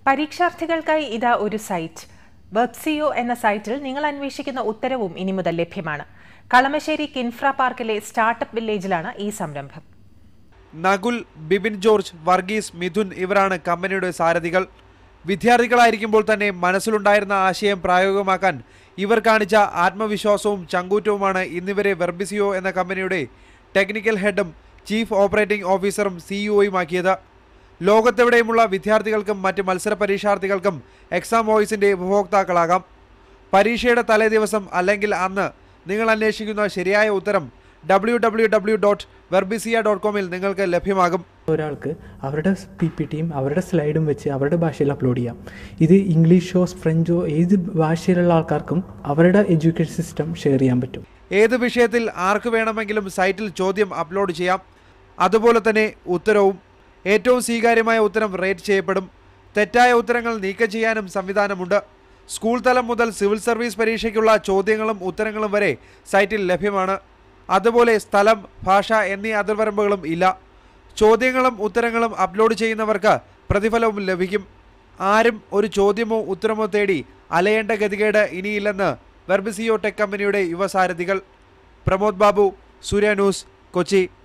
പരീക്ഷാർത്ഥികൾക്കായി ഇതാ ഒരു സൈറ്റ് വെബ്സിയോ എന്ന സൈറ്റിൽ നിങ്ങൾ അന്വേഷിക്കുന്ന ഉത്തരവും ഇനി മുതൽ ലഭ്യമാണ് കളമശ്ശേരി കിൻഫ്ര പാർക്കിലെ സ്റ്റാർട്ടപ്പ് വില്ലേജിലാണ് ഈ സംരംഭം നകുൽ ബിബിൻ ജോർജ് വർഗീസ് മിഥുൻ ഇവരാണ് കമ്പനിയുടെ സാരഥികൾ വിദ്യാർത്ഥികളായിരിക്കുമ്പോൾ തന്നെ മനസ്സിലുണ്ടായിരുന്ന ആശയം പ്രായോഗികമാക്കാൻ ഇവർ കാണിച്ച ആത്മവിശ്വാസവും ചങ്കൂറ്റവുമാണ് ഇന്നിവരെ വെർബിസിയോ എന്ന കമ്പനിയുടെ ടെക്നിക്കൽ ഹെഡും ചീഫ് ഓപ്പറേറ്റിംഗ് ഓഫീസറും സിഇഒയുമാക്കിയത് ലോകത്തെവിടെയുമുള്ള വിദ്യാർത്ഥികൾക്കും മറ്റ് മത്സര പരീക്ഷാർത്ഥികൾക്കും എക്സാം വോയിസിന്റെ ഉപഭോക്താക്കളാകാം പരീക്ഷയുടെ തലേ ദിവസം അല്ലെങ്കിൽ അന്ന് നിങ്ങൾ അന്വേഷിക്കുന്ന ശരിയായ ഉത്തരം W W W dot Verbicia dot കോമിൽ നിങ്ങൾക്ക് ലഭ്യമാകും ഒരാൾക്ക് അവരുടെ പി പി ടിയും അവരുടെ സ്ലൈഡും വെച്ച് അവരുടെ ഭാഷയിൽ അപ്ലോഡ് ചെയ്യാം ഇത് ഇംഗ്ലീഷോ ഫ്രഞ്ചോ ഏത് ഭാഷയിലുള്ള ആൾക്കാർക്കും അവരുടെ എഡ്യൂക്കേഷൻ സിസ്റ്റം ഷെയർ ചെയ്യാൻ പറ്റും ഏത് വിഷയത്തിൽ ആർക്ക് വേണമെങ്കിലും സൈറ്റിൽ ചോദ്യം അപ്ലോഡ് ചെയ്യാം അതുപോലെ തന്നെ ഉത്തരവും ഏറ്റവും സ്വീകാര്യമായ ഉത്തരം റേറ്റ് ചെയ്യപ്പെടും തെറ്റായ ഉത്തരങ്ങൾ നീക്കം ചെയ്യാനും സംവിധാനമുണ്ട് സ്കൂൾ തലം മുതൽ സിവിൽ സർവീസ് പരീക്ഷയ്ക്കുള്ള ചോദ്യങ്ങളും ഉത്തരങ്ങളും വരെ സൈറ്റിൽ ലഭ്യമാണ് അതുപോലെ സ്ഥലം ഭാഷ എന്നീ അതിർവരമ്പുകളും ഇല്ല ചോദ്യങ്ങളും ഉത്തരങ്ങളും അപ്ലോഡ് ചെയ്യുന്നവർക്ക് പ്രതിഫലവും ലഭിക്കും ആരും ഒരു ചോദ്യമോ ഉത്തരമോ തേടി അലയേണ്ട ഗതികേട് ഇനിയില്ലെന്ന് വെർബിസിയോ ടെക് കമ്പനിയുടെ യുവസാരഥികൾ പ്രമോദ് ബാബു സൂര്യ ന്യൂസ് കൊച്ചി